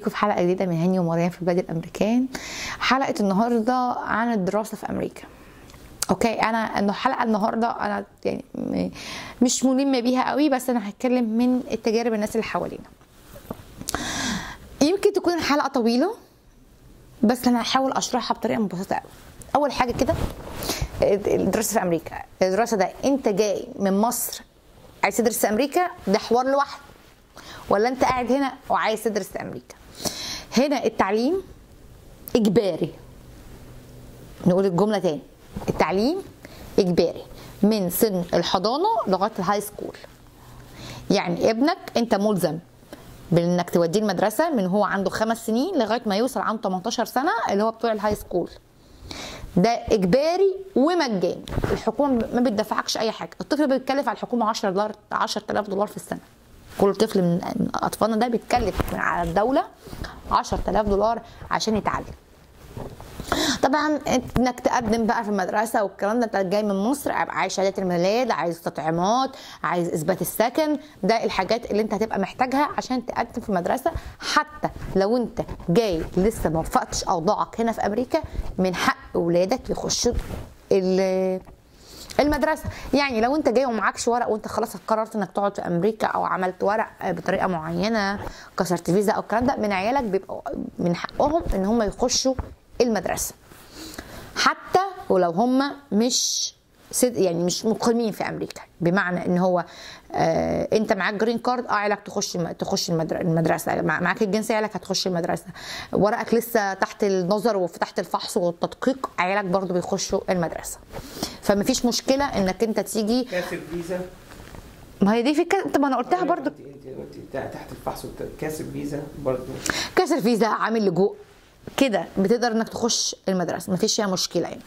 بيكم في حلقه جديده من هاني ومريم في بلاد الامريكان حلقه النهارده عن الدراسه في امريكا اوكي انا انه حلقه النهارده انا يعني م- مش ملمه بيها قوي بس انا هتكلم من التجارب الناس اللي حوالينا يمكن تكون الحلقه طويله بس انا هحاول اشرحها بطريقه مبسطه قوي اول حاجه كده الدراسه في امريكا الدراسه ده انت جاي من مصر عايز تدرس في امريكا ده حوار لوحده ولا انت قاعد هنا وعايز تدرس في امريكا هنا التعليم اجباري نقول الجمله تاني التعليم اجباري من سن الحضانه لغايه الهاي سكول يعني ابنك انت ملزم بانك توديه المدرسه من هو عنده خمس سنين لغايه ما يوصل عنده 18 سنه اللي هو بتوع الهاي سكول ده اجباري ومجاني الحكومه ما بتدفعكش اي حاجه الطفل بيتكلف على الحكومه 10 دولار 10000 دولار في السنه كل طفل من من اطفالنا ده بيتكلف من على الدوله 10000 دولار عشان يتعلم طبعا انك تقدم بقى في المدرسه والكلام ده انت جاي من مصر عايز شهاده الميلاد عايز تطعيمات عايز اثبات السكن ده الحاجات اللي انت هتبقى محتاجها عشان تقدم في المدرسه حتى لو انت جاي لسه ما وفقتش اوضاعك هنا في امريكا من حق اولادك يخشوا ال- المدرسه يعني لو انت جاي ومعكش ورق وانت خلاص قررت انك تقعد في امريكا او عملت ورق بطريقه معينه كسرت فيزا او الكلام ده من عيالك بيبقى من حقهم ان هم يخشوا المدرسه حتى ولو هم مش سد يعني مش مقيمين في امريكا بمعنى ان هو آه انت معاك جرين كارد اه عيالك تخش الم- تخش المدر- المدرسه مع- معاك الجنسيه عيالك هتخش المدرسه ورقك لسه تحت النظر وفي تحت الفحص والتدقيق عيالك برضو بيخشوا المدرسه فمفيش مشكله انك انت تيجي كاسب فيزا ما هي دي فكره طب ما انا قلتها برضو انت انت قلتي تحت الفحص والت- كاسب فيزا برضه كسر فيزا عامل لجوء كده بتقدر انك تخش المدرسه مفيش فيها مشكله يعني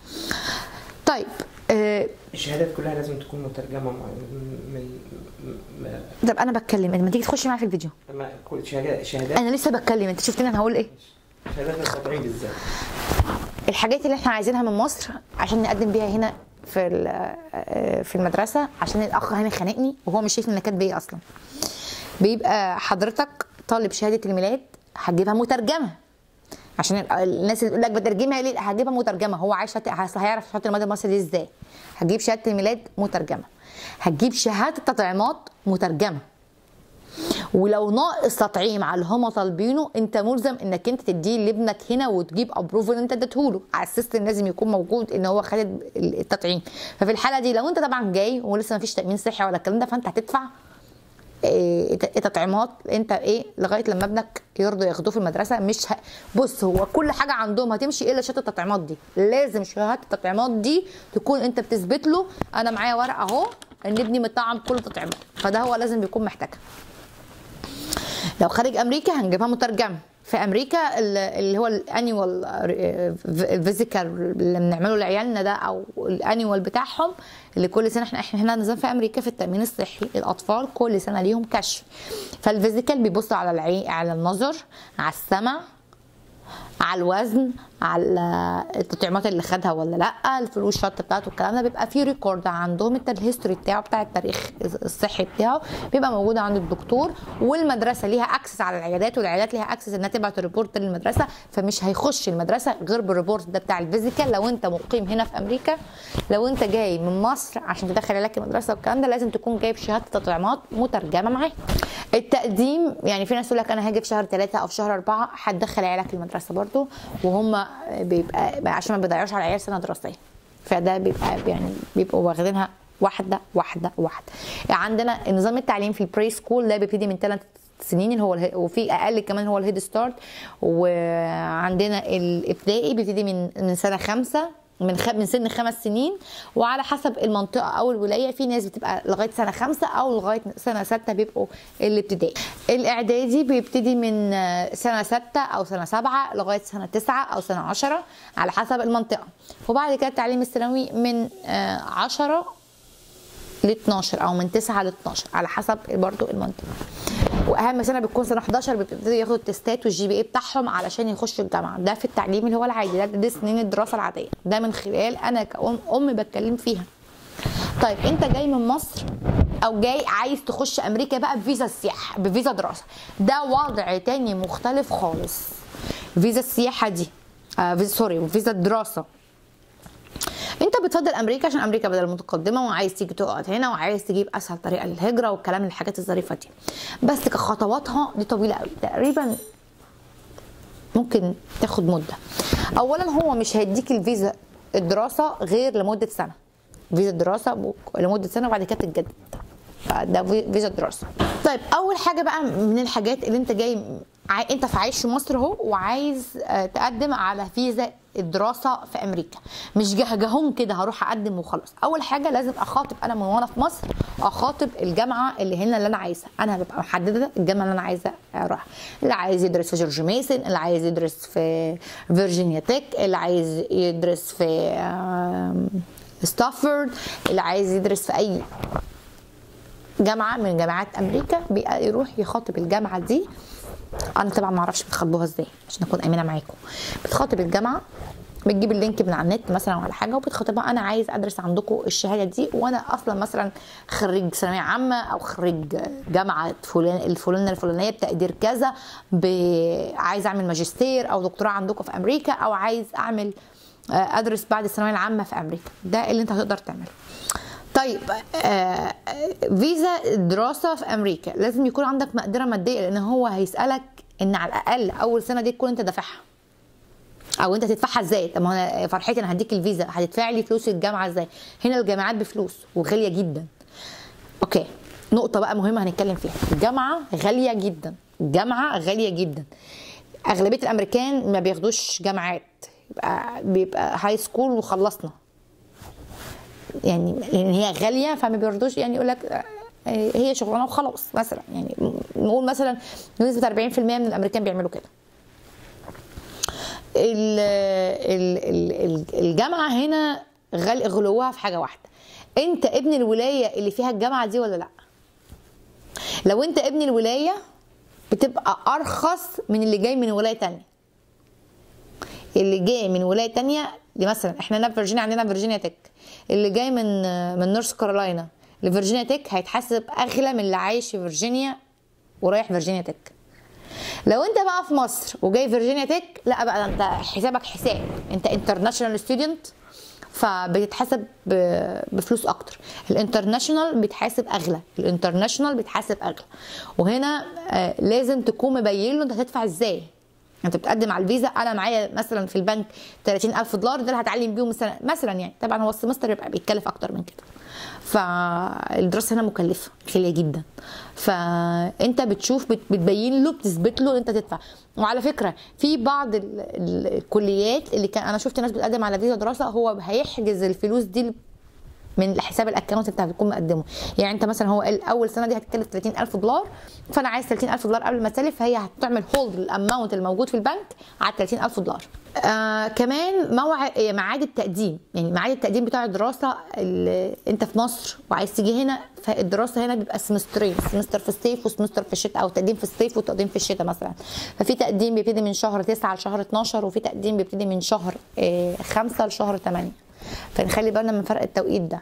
طيب آه الشهادات كلها لازم تكون مترجمه مع- من من طب انا بتكلم لما تيجي تخش معايا في الفيديو ما كل شهادات شهادات انا لسه بتكلم انت شفتني انا هقول ايه شهادات التطعيم بالذات الحاجات اللي احنا عايزينها من مصر عشان نقدم بيها هنا في ال- آه، في المدرسه عشان الاخ هنا خانقني وهو مش شايف ان كاتب ايه اصلا بيبقى حضرتك طالب شهاده الميلاد هتجيبها مترجمه عشان ال- الناس اللي تقول لك بترجمها ليه هجيبها مترجمه هو عايش هت- هس- هيعرف شهاده الميلاد المصري دي ازاي هتجيب شهاده الميلاد مترجمه هتجيب شهاده التطعيمات مترجمه ولو ناقص تطعيم على اللي هم طالبينه انت ملزم انك انت تديه لابنك هنا وتجيب ابروف ان انت اديته له على السيستم لازم يكون موجود ان هو خد التطعيم ففي الحاله دي لو انت طبعا جاي ولسه ما فيش تامين صحي ولا الكلام ده فانت هتدفع إيه، تطعيمات انت ايه لغايه لما ابنك يرضوا ياخدوه في المدرسه مش ه... بص هو كل حاجه عندهم هتمشي الا شهاده التطعيمات دي لازم شهاده التطعيمات دي تكون انت بتثبت له انا معايا ورقه اهو ان ابني مطعم كل التطعيمات فده هو لازم بيكون محتاجها لو خارج امريكا هنجيبها مترجمه في امريكا ال- اللي هو الانيوال الفيزيكال اللي بنعمله لعيالنا ده او الانيوال بتاعهم اللي كل سنه احنا احنا هنا نظام في امريكا في التامين الصحي الاطفال كل سنه ليهم كشف فالفيزيكال بيبص على العين على النظر على السمع على الوزن على التطعيمات اللي خدها ولا لا الفلوس شوت بتاعته الكلام ده بيبقى فيه ريكورد عندهم الت- الهيستوري بتاعه بتاع التاريخ الصحي بتاعه بيبقى موجود عند الدكتور والمدرسه ليها اكسس على العيادات والعيادات ليها اكسس انها تبعت ريبورت للمدرسه فمش هيخش المدرسه غير بالريبورت ده بتاع الفيزيكال لو انت مقيم هنا في امريكا لو انت جاي من مصر عشان تدخل عيالك المدرسه والكلام ده لازم تكون جايب شهاده تطعيمات مترجمه معاك التقديم يعني في ناس تقول لك انا هاجي في شهر ثلاثة او في شهر أربعة هتدخل عيالك المدرسه برضو وهم بيبقى عشان ما بيضيعوش على العيال سنه دراسيه فده بيبقى يعني بيبقوا واخدينها واحده واحده واحده عندنا نظام التعليم في البري سكول ده بيبتدي من ثلاث سنين اللي هو اله- وفي اقل كمان هو الهيد ستارت وعندنا الابتدائي بيبتدي من من سنه خمسة من خ... من سن خمس سنين وعلى حسب المنطقه او الولايه في ناس بتبقى لغايه سنه خمسه او لغايه سنه سته بيبقوا الابتدائي الاعدادي بيبتدي من آه، سنه سته او سنه سبعه لغايه سنه تسعه او سنه عشره على حسب المنطقه وبعد كده التعليم الثانوي من آه، عشرة ل 12 او من 9 ل 12 على حسب برضو المنطقه واهم سنه بتكون سنه 11 بيبتدوا ياخدوا التستات والجي بي اي بتاعهم علشان يخشوا الجامعه ده في التعليم اللي هو العادي ده دي سنين الدراسه العاديه ده من خلال انا كأم ام بتكلم فيها طيب انت جاي من مصر او جاي عايز تخش امريكا بقى بفيزا السياحه بفيزا دراسه ده وضع تاني مختلف خالص فيزا السياحه دي آه فيزا سوري فيزا الدراسه انت بتفضل امريكا عشان امريكا بدل متقدمه وعايز تيجي تقعد هنا وعايز تجيب اسهل طريقه للهجره والكلام الحاجات الظريفه دي بس كخطواتها دي طويله قوي تقريبا ممكن تاخد مده اولا هو مش هيديك الفيزا الدراسه غير لمده سنه فيزا الدراسه لمده سنه وبعد كده تتجدد ده فيزا الدراسه طيب اول حاجه بقى من الحاجات اللي انت جاي عاي... انت في عايش في مصر اهو وعايز آه، تقدم على فيزا الدراسه في امريكا مش جهجهون كده هروح اقدم وخلاص اول حاجه لازم اخاطب انا من وانا في مصر اخاطب الجامعه اللي هنا اللي انا عايزها انا ببقى محدده الجامعه اللي انا عايزه اروحها اللي عايز يدرس في جورج ميسون اللي عايز يدرس في فيرجينيا تك اللي عايز يدرس في آم، ستافورد اللي عايز يدرس في اي جامعه من جامعات امريكا بيبقى يروح يخاطب الجامعه دي انا طبعا ما اعرفش بتخاطبوها ازاي عشان اكون امينه معاكم بتخاطب الجامعه بتجيب اللينك من على النت مثلا ولا حاجه وبتخاطبها انا عايز ادرس عندكم الشهاده دي وانا اصلا مثلا خريج ثانويه عامه او خريج جامعه فلان الفلانه الفلانيه بتقدير كذا ب... عايز اعمل ماجستير او دكتوراه عندكم في امريكا او عايز اعمل آه، ادرس بعد الثانويه العامه في امريكا ده اللي انت هتقدر تعمله طيب آه فيزا الدراسه في امريكا لازم يكون عندك مقدره ماديه لان هو هيسالك ان على الاقل اول سنه دي تكون انت دافعها او انت تدفعها ازاي طب ما انا فرحتي انا هديك الفيزا هتدفع لي فلوس الجامعه ازاي هنا الجامعات بفلوس وغاليه جدا اوكي نقطه بقى مهمه هنتكلم فيها الجامعه غاليه جدا الجامعه غاليه جدا اغلبيه الامريكان ما بياخدوش جامعات بيبقى بيبقى هاي سكول وخلصنا يعني لان هي غاليه فما بيرضوش يعني يقول لك هي شغلانه وخلاص مثلا يعني نقول مثلا نسبه 40% من الامريكان بيعملوا كده ال- ال- ال- ال- الجامعه هنا غل غلوها في حاجه واحده انت ابن الولايه اللي فيها الجامعه دي ولا لا لو انت ابن الولايه بتبقى ارخص من اللي جاي من ولايه تانية اللي جاي من ولايه تانية مثلا احنا هنا في فيرجينيا عندنا فيرجينيا تك اللي جاي من من نورث كارولاينا لفيرجينيا تك هيتحسب اغلى من اللي عايش في فيرجينيا ورايح فيرجينيا تك لو انت بقى في مصر وجاي فيرجينيا تك لا بقى انت حسابك حساب انت انترناشونال ستودنت فبتتحسب ب- بفلوس اكتر الانترناشونال بيتحاسب اغلى الانترناشونال بيتحاسب اغلى وهنا آه، لازم تكون مبين له انت هتدفع ازاي انت بتقدم على الفيزا انا معايا مثلا في البنك 30000 دولار ده اللي هتعلم بيهم مثلا مثلا يعني طبعا هو السمستر يبقى بيتكلف اكتر من كده فالدراسه هنا مكلفه غاليه جدا فانت بتشوف بت- بتبين له بتثبت له انت تدفع وعلى فكره في بعض ال- ال- الكليات اللي كان انا شفت ناس بتقدم على فيزا دراسه هو هيحجز الفلوس دي من حساب الاكونت انت هتكون مقدمه يعني انت مثلا هو قال اول سنه دي هتكلف 30000 دولار فانا عايز 30000 دولار قبل ما تسلف فهي هتعمل هولد للاماونت الموجود في البنك على 30000 دولار آه كمان موعد ميعاد التقديم يعني ميعاد التقديم بتاع الدراسه اللي انت في مصر وعايز تيجي هنا فالدراسه هنا بيبقى سمسترين سمستر في الصيف وسمستر في الشتاء او تقديم في الصيف وتقديم في الشتاء مثلا ففي تقديم بيبتدي من شهر 9 لشهر 12 وفي تقديم بيبتدي من شهر 5 لشهر 8 فنخلي بالنا من فرق التوقيت ده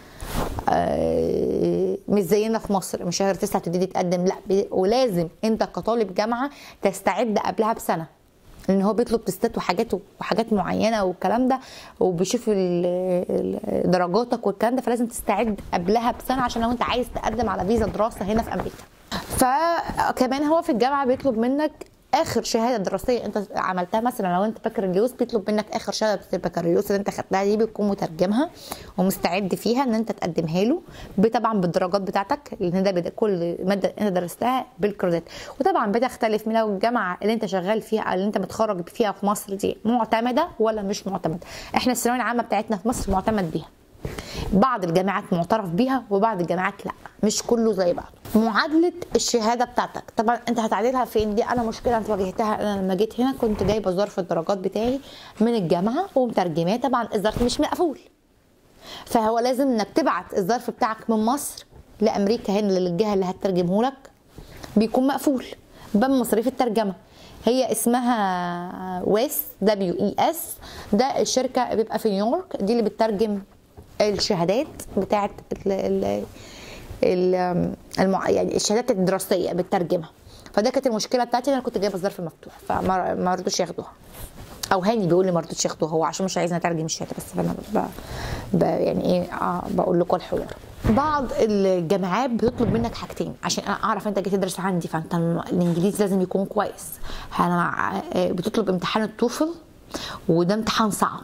آه، مش زينا في مصر مش شهر تسعة تبتدي تقدم لا بي- ولازم انت كطالب جامعه تستعد قبلها بسنه لان هو بيطلب تستات وحاجات وحاجات معينه والكلام ده وبيشوف ال- ال- درجاتك والكلام ده فلازم تستعد قبلها بسنه عشان لو انت عايز تقدم على فيزا دراسه هنا في امريكا فكمان هو في الجامعه بيطلب منك اخر شهاده دراسيه انت عملتها مثلا لو انت بكالوريوس بيطلب منك اخر شهاده البكالوريوس اللي انت خدتها دي بتكون مترجمها ومستعد فيها ان انت تقدمها له طبعا بالدرجات بتاعتك لان ده بدا كل ماده انت درستها بالكريدت وطبعا بتختلف من لو الجامعه اللي انت شغال فيها او اللي انت متخرج فيها في مصر دي معتمده ولا مش معتمده احنا الثانويه العامه بتاعتنا في مصر معتمد بيها بعض الجامعات معترف بيها وبعض الجامعات لا مش كله زي بعض معادله الشهاده بتاعتك طبعا انت هتعدلها فين دي انا مشكله انت واجهتها انا لما جيت هنا كنت جايبه ظرف الدرجات بتاعي من الجامعه ومترجماه طبعا الظرف مش مقفول فهو لازم انك تبعت الظرف بتاعك من مصر لامريكا هنا للجهه اللي هتترجمه لك بيكون مقفول بمصاريف الترجمه هي اسمها ويس دبليو اي اس ده الشركه بيبقى في نيويورك دي اللي بتترجم الشهادات بتاعت ال- ال- ال- المع... يعني الشهادات الدراسيه بالترجمه فده كانت المشكله بتاعتي إن انا كنت جايبه الظرف مفتوح فما ما رضوش ياخدوها او هاني بيقول لي ما رضوش ياخدوها هو عشان مش عايزني اترجم الشهاده بس فانا ب... ب... يعني ايه آه بقول لكم الحوار بعض الجامعات بتطلب منك حاجتين عشان انا اعرف انت جاي تدرس عندي فانت الانجليزي لازم يكون كويس انا آه، بتطلب امتحان التوفل وده امتحان صعب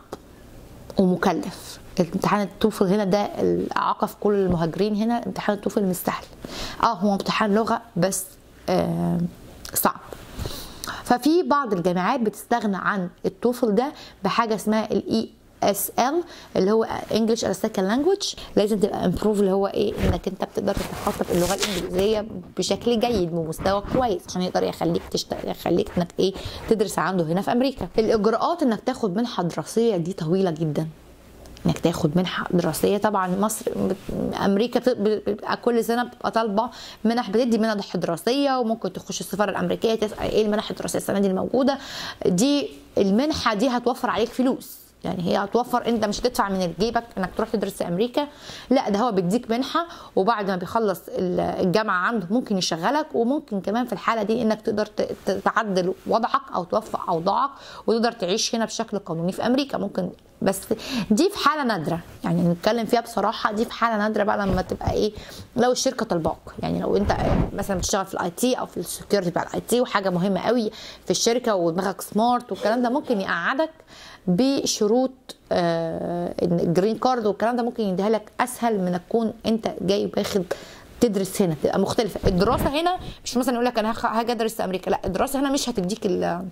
ومكلف امتحان التوفل هنا ده الاعاقه في كل المهاجرين هنا امتحان التوفل مش سهل اه هو امتحان لغه بس آه صعب ففي بعض الجامعات بتستغنى عن التوفل ده بحاجه اسمها الاي اس ال اللي هو انجلش از سكند لانجوج لازم تبقى امبروف اللي هو ايه انك انت بتقدر تتخطط اللغه الانجليزيه بشكل جيد بمستوى كويس عشان يقدر يخليك تشتغل يخليك انك ايه تدرس عنده هنا في امريكا الاجراءات انك تاخد منحه دراسيه دي طويله جدا انك تاخد منحه دراسيه طبعا مصر امريكا بت- بتبقى كل سنه بتبقى طالبه منح بتدي منح دراسيه وممكن تخش السفاره الامريكيه تسال ايه المنح الدراسيه السنه دي الموجوده دي المنحه دي هتوفر عليك فلوس يعني هي هتوفر انت مش هتدفع من جيبك انك تروح تدرس في امريكا لا ده هو بيديك منحه وبعد ما بيخلص ال- الجامعه عنده ممكن يشغلك وممكن كمان في الحاله دي انك تقدر ت- ت- تعدل وضعك او توفق اوضاعك وتقدر تعيش هنا بشكل قانوني في امريكا ممكن بس دي في حاله نادره يعني نتكلم فيها بصراحه دي في حاله نادره بقى لما تبقى ايه لو الشركه طالباك يعني لو انت مثلا بتشتغل في الاي تي او في السكيورتي بتاع الاي تي وحاجه مهمه قوي في الشركه ودماغك سمارت والكلام ده ممكن يقعدك بشروط آه، الجرين كارد والكلام ده ممكن يديها لك اسهل من تكون انت جاي واخد تدرس هنا تبقى مختلفه الدراسه هنا مش مثلا يقول لك انا هخ- هاجي ادرس في امريكا لا الدراسه هنا مش هتديك ال-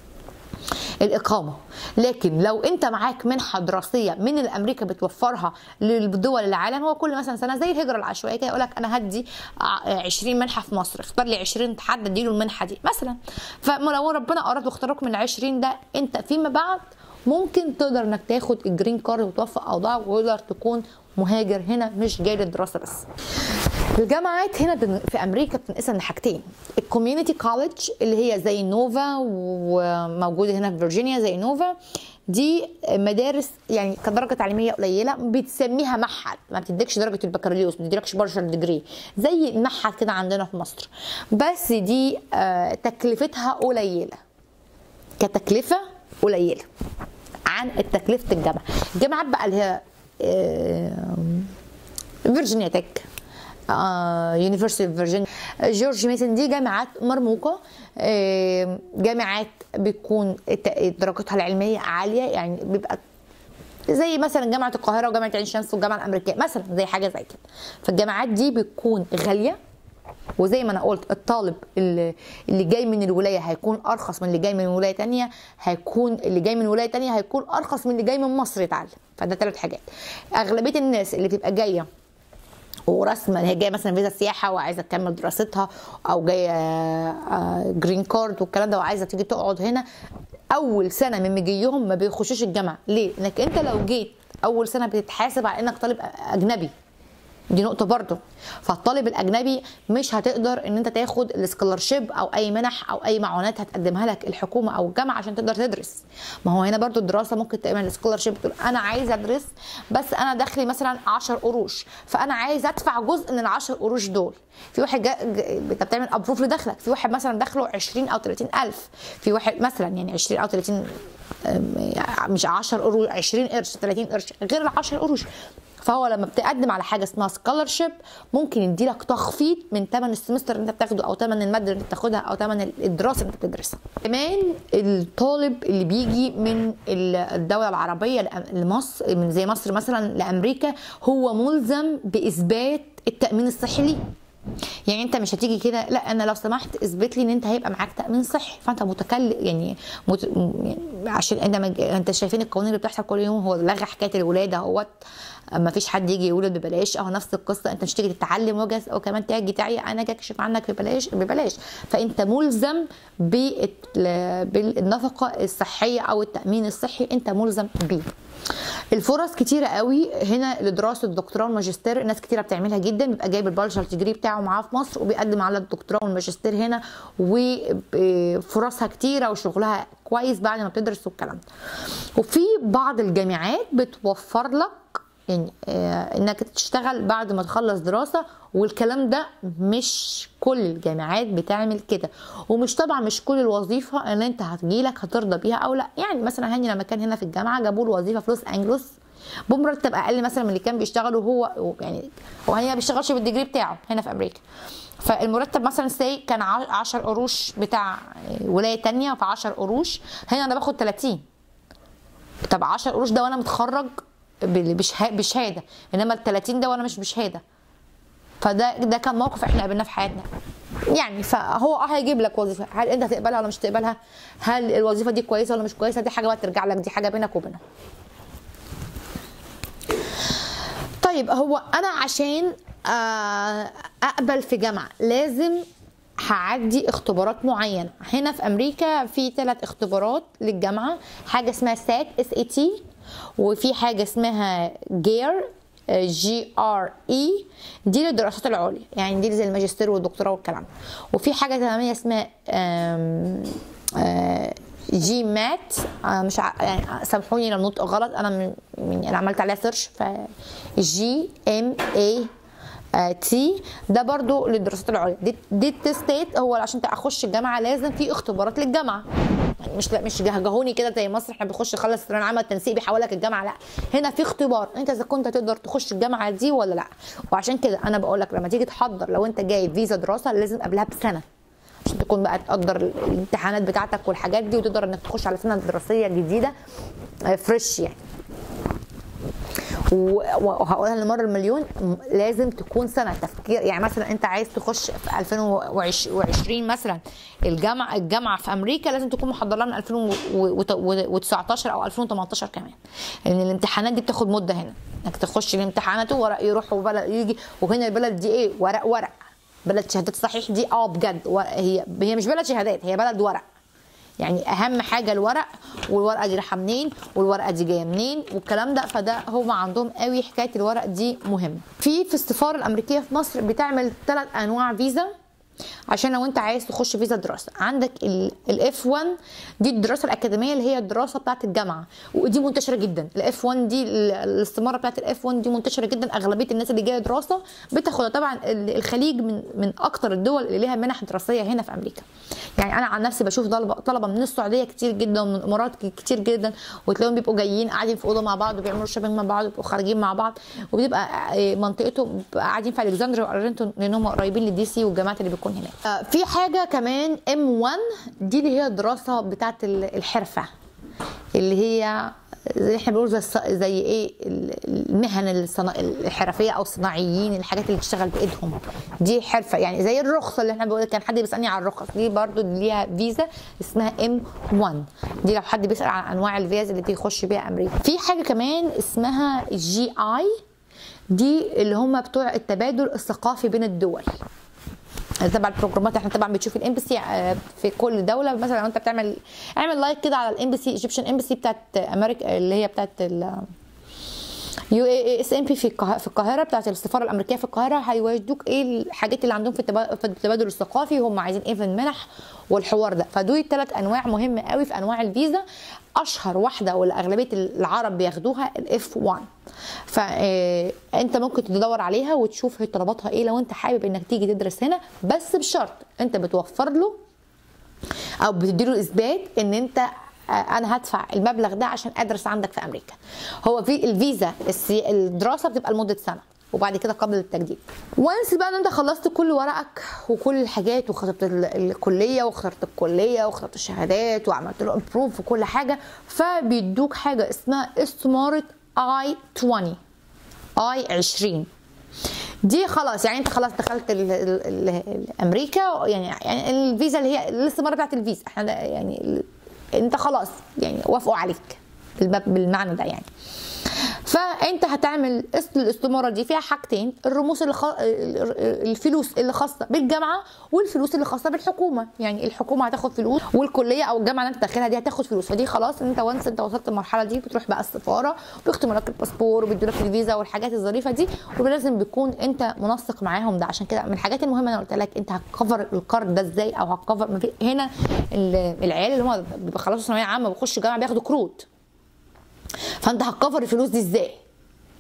الإقامة لكن لو أنت معاك منحة دراسية من الأمريكا بتوفرها لدول العالم هو كل مثلا سنة زي الهجرة العشوائية كده يقول لك أنا هدي ع- 20 منحة في مصر اختار لي 20 حد اديله المنحة دي مثلا فلو ربنا أراد واختارك من ال 20 ده أنت فيما بعد ممكن تقدر انك تاخد الجرين كارد وتوفق اوضاعك وتقدر تكون مهاجر هنا مش جاي للدراسه بس الجامعات هنا بن- في امريكا بتنقسم لحاجتين الكوميونتي كولج اللي هي زي نوفا وموجوده هنا في فيرجينيا زي نوفا دي مدارس يعني كدرجه تعليميه قليله بتسميها معهد ما بتديكش درجه البكالوريوس ما بتديلكش بارشل ديجري زي المعهد كده عندنا في مصر بس دي آه، تكلفتها قليله كتكلفه قليله عن تكلفه الجامعه الجامعات بقى اللي هي آم، فيرجينيا تك يونيفرسيتي اوف فيرجينيا جورج ميسون دي جامعات مرموقه آم، جامعات بتكون الت- درجاتها العلميه عاليه يعني بيبقى زي مثلا جامعه القاهره وجامعه عين شمس والجامعه الامريكيه مثلا زي حاجه زي كده فالجامعات دي بتكون غاليه وزي ما انا قلت الطالب اللي, اللي جاي من الولايه هيكون ارخص من اللي جاي من ولايه تانية هيكون اللي جاي من ولايه تانية هيكون ارخص من اللي جاي من مصر يتعلم فده ثلاث حاجات اغلبيه الناس اللي بتبقى جايه ورسمه هي جايه مثلا فيزا سياحه وعايزه تكمل دراستها او جايه جرين كارد والكلام ده وعايزه تيجي تقعد هنا اول سنه من مجيهم ما بيخشوش الجامعه ليه؟ انك انت لو جيت اول سنه بتتحاسب على انك طالب اجنبي دي نقطه برضه فالطالب الاجنبي مش هتقدر ان انت تاخد السكولارشيب او اي منح او اي معونات هتقدمها لك الحكومه او الجامعه عشان تقدر تدرس ما هو هنا برضه الدراسه ممكن تعمل السكولارشيب تقول انا عايز ادرس بس انا دخلي مثلا 10 قروش فانا عايز ادفع جزء من ال 10 قروش دول في واحد جا... جا... انت بتعمل ابروف لدخلك في واحد مثلا دخله 20 او 30 الف في واحد مثلا يعني 20 او 30 أم، مش 10 قروش 20 قرش 30 قرش غير ال 10 قروش فهو لما بتقدم على حاجه اسمها سكولرشيب ممكن يديلك تخفيض من ثمن السمستر اللي انت بتاخده او ثمن الماده اللي انت بتاخدها او ثمن الدراسه اللي انت بتدرسها كمان الطالب اللي بيجي من الدوله العربيه لأ- لمصر من زي مصر مثلا لامريكا هو ملزم باثبات التامين الصحي ليه يعني انت مش هتيجي كده لا انا لو سمحت اثبت لي ان انت هيبقى معاك تامين صحي فانت متكلف يعني, مت... يعني عشان انت مج... انت شايفين القوانين اللي بتحصل كل يوم هو لغى حكايه الولاده اهوت ما فيش حد يجي يولد ببلاش اهو نفس القصه انت مش تيجي تتعلم وجز وكمان تيجي تعي انا اجي اكشف عنك ببلاش ببلاش فانت ملزم بالت- بالنفقه الصحيه او التامين الصحي انت ملزم بيه الفرص كتيرة قوي هنا لدراسة الدكتوراه والماجستير ناس كتيرة بتعملها جدا بيبقى جايب البالشر ديجري بتاعه معاه في مصر وبيقدم على الدكتوراه والماجستير هنا وفرصها كتيرة وشغلها كويس بعد ما بتدرس والكلام ده وفي بعض الجامعات بتوفر لك يعني آه انك تشتغل بعد ما تخلص دراسه والكلام ده مش كل الجامعات بتعمل كده ومش طبعا مش كل الوظيفه اللي انت هتجيلك هترضى بيها او لا يعني مثلا هاني لما كان هنا في الجامعه جابوا له وظيفه في لوس انجلوس بمرتب اقل مثلا من اللي كان بيشتغله هو يعني هو هاني ما بيشتغلش بالديجري بتاعه هنا في امريكا فالمرتب مثلا سي كان 10 قروش بتاع ولايه تانية في 10 قروش هنا انا باخد 30 طب 10 قروش ده وانا متخرج بشهاده انما ال 30 ده وانا مش بشهاده فده ده كان موقف احنا قابلناه في حياتنا يعني فهو اه هيجيب لك وظيفه هل انت هتقبلها ولا مش هتقبلها هل الوظيفه دي كويسه ولا مش كويسه دي حاجه بقى ترجع لك دي حاجه بينك وبينها طيب هو انا عشان اقبل في جامعه لازم هعدي اختبارات معينه هنا في امريكا في ثلاث اختبارات للجامعه حاجه اسمها سات اس اي تي وفي حاجه اسمها جير جي ار اي دي للدراسات العليا يعني دي زي الماجستير والدكتوراه والكلام وفي حاجه ثانيه اسمها آم آم جي مات مش ع... يعني سامحوني لو النطق غلط انا من, من انا عملت عليها سيرش ف جي ام اي تي ده برضو للدراسات العليا دي, دي التستات هو عشان اخش الجامعه لازم في اختبارات للجامعه يعني مش لا مش جهجهوني كده زي مصر احنا بنخش نخلص ثانويه عامه التنسيق بيحولك الجامعه لا هنا في اختبار انت اذا كنت تقدر تخش الجامعه دي ولا لا وعشان كده انا بقول لك لما تيجي تحضر لو انت جايب فيزا دراسه لازم قبلها بسنه عشان تكون بقى تقدر الامتحانات بتاعتك والحاجات دي وتقدر انك تخش على سنه دراسيه جديده فريش يعني وهقولها للمره المليون لازم تكون سنه تفكير يعني مثلا انت عايز تخش في 2020 مثلا الجامعه الجامعه في امريكا لازم تكون محضر لها من 2019 او 2018 كمان لان الامتحانات دي بتاخد مده هنا انك تخش الامتحانات وورق يروح وبلد يجي وهنا البلد دي ايه ورق ورق بلد شهادات صحيح دي اه بجد هي هي مش بلد شهادات هي بلد ورق يعني اهم حاجه الورق والورقه دي رايحه منين والورقه دي جايه منين والكلام ده فده هم عندهم قوي حكايه الورق دي مهمه في في السفاره الامريكيه في مصر بتعمل ثلاث انواع فيزا عشان لو انت عايز تخش فيزا دراسه عندك الاف 1 دي الدراسه الاكاديميه اللي هي الدراسه بتاعه الجامعه ودي منتشره جدا الاف 1 دي الاستماره بتاعه الاف 1 دي منتشره جدا اغلبيه الناس اللي جايه دراسه بتاخدها طبعا الخليج من من اكتر الدول اللي ليها منح دراسيه هنا في امريكا يعني انا عن نفسي بشوف طلبه طلبه من السعوديه كتير جدا ومن الامارات كتير جدا وتلاقيهم بيبقوا جايين قاعدين في اوضه مع بعض وبيعملوا شوبينج مع بعض وبيبقوا خارجين مع بعض وبتبقى منطقتهم قاعدين في الكسندريا وارلينتون لانهم قريبين للدي سي والجامعات اللي بتكون هناك في حاجة كمان ام 1 دي اللي هي الدراسة بتاعت الحرفة اللي هي زي احنا بنقول زي, زي ايه المهن الصنا... الحرفيه او الصناعيين الحاجات اللي بتشتغل بايدهم دي حرفه يعني زي الرخصه اللي احنا بنقول كان حد بيسالني على الرخص دي برضو ليها فيزا اسمها ام 1 دي لو حد بيسال عن انواع الفيز اللي بيخش بيها امريكا في حاجه كمان اسمها جي اي دي اللي هم بتوع التبادل الثقافي بين الدول تبع البروجرامات احنا طبعا بتشوف الامبسي في كل دوله مثلا لو انت بتعمل اعمل لايك كده على الامبسي ايجيبشن امبسي بتاعت امريكا اللي هي بتاعت يو اي اس ام بي في في القاهره بتاعت السفاره الامريكيه في القاهره هيودوك ايه الحاجات اللي عندهم في التبادل الثقافي هم عايزين ايه في المنح والحوار ده فدول ثلاث انواع مهمه قوي في انواع الفيزا اشهر واحده واللي اغلبيه العرب بياخدوها الاف 1 فانت ممكن تدور عليها وتشوف هي طلباتها ايه لو انت حابب انك تيجي تدرس هنا بس بشرط انت بتوفر له او بتديله اثبات ان انت انا هدفع المبلغ ده عشان ادرس عندك في امريكا هو في الفيزا الدراسه بتبقى لمده سنه وبعد كده قبل التجديد وانس بقى ان انت خلصت كل ورقك وكل الحاجات واخترت الكليه واخترت الكليه واخترت الشهادات وعملت له امبروف وكل حاجه فبيدوك حاجه اسمها استماره اي 20 اي 20 دي خلاص يعني انت خلاص دخلت ال ال ال امريكا يعني يعني الفيزا اللي هي الاستماره بتاعت الفيزا احنا يعني انت خلاص يعني وافقوا عليك بالمعنى ده يعني فانت هتعمل الاستماره دي فيها حاجتين الرموز اللي خ... الفلوس اللي خاصه بالجامعه والفلوس اللي خاصه بالحكومه يعني الحكومه هتاخد فلوس والكليه او الجامعه اللي انت داخلها دي هتاخد فلوس فدي خلاص انت وانس انت وصلت المرحله دي بتروح بقى السفاره بيختموا لك الباسبور وبيدوا لك الفيزا والحاجات الظريفه دي ولازم بيكون انت منسق معاهم ده عشان كده من الحاجات المهمه انا قلت لك انت هتكفر القرض ده ازاي او هتكفر هنا العيال اللي هم بيخلصوا ثانويه عامه بيخشوا جامعه بياخدوا كروت فانت هتكفر الفلوس دي ازاي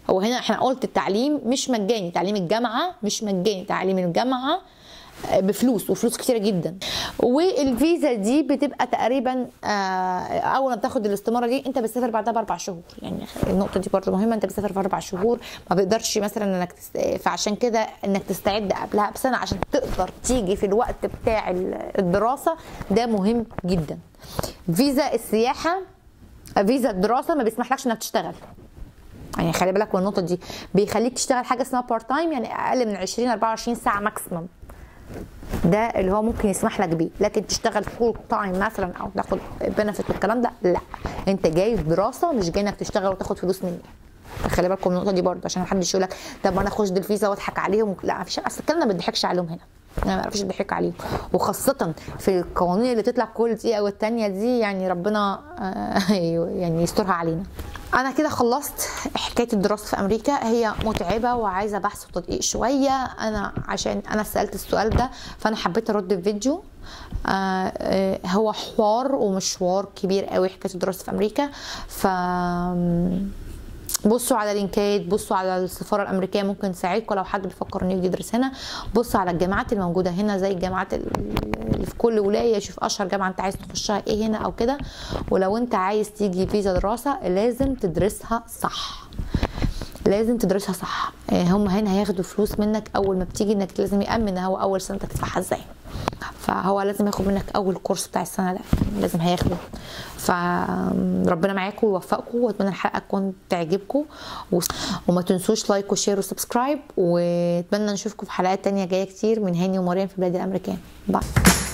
هو هنا احنا قلت التعليم مش مجاني تعليم الجامعه مش مجاني تعليم الجامعه بفلوس وفلوس كتيره جدا والفيزا دي بتبقى تقريبا آه، اول ما بتاخد الاستماره دي انت بتسافر بعدها باربع شهور يعني النقطه دي برضه مهمه انت بتسافر في اربع شهور ما بيقدرش مثلا انك تست... فعشان كده انك تستعد قبلها بسنه عشان تقدر تيجي في الوقت بتاع الدراسه ده مهم جدا فيزا السياحه فيزا الدراسه ما بيسمحلكش انك تشتغل يعني خلي بالك من النقطه دي بيخليك تشتغل حاجه اسمها بارت تايم يعني اقل من 20 24 ساعه ماكسيمم ده اللي هو ممكن يسمح لك بيه لكن تشتغل فول تايم مثلا او تاخد بنفيت والكلام ده لا انت جاي في دراسه مش جاي انك تشتغل وتاخد فلوس مني خلي بالكم من النقطه دي برضه عشان محدش يقول لك طب ما انا اخش دي الفيزا واضحك عليهم لا مفيش اصل الكلام ده ما بيضحكش عليهم هنا انا ما بعرفش الضحك عليهم وخاصه في القوانين اللي تطلع كل دقيقه والتانيه دي يعني ربنا آه، يعني يسترها علينا انا كده خلصت حكايه الدراسه في امريكا هي متعبه وعايزه بحث وتدقيق شويه انا عشان انا سالت السؤال ده فانا حبيت ارد بفيديو آه آه هو حوار ومشوار كبير قوي حكايه الدراسه في امريكا ف بصوا على لينكات بصوا على السفاره الامريكيه ممكن تساعدكم لو حد بيفكر انه يجي يدرس هنا بصوا على الجامعات الموجوده هنا زي الجامعات اللي في كل ولايه شوف اشهر جامعه انت عايز تخشها ايه هنا او كده ولو انت عايز تيجي فيزا دراسه لازم تدرسها صح لازم تدرسها صح هم هنا هياخدوا فلوس منك اول ما بتيجي انك لازم يامن هو اول سنه تدفعها ازاي فهو لازم ياخد منك اول كورس بتاع السنه ده لازم هياخده فربنا معاكم ويوفقكم واتمنى الحلقه تكون تعجبكم و... وما تنسوش لايك وشير وسبسكرايب واتمنى نشوفكم في حلقات تانية جايه كتير من هاني ومريم في بلاد الامريكان باي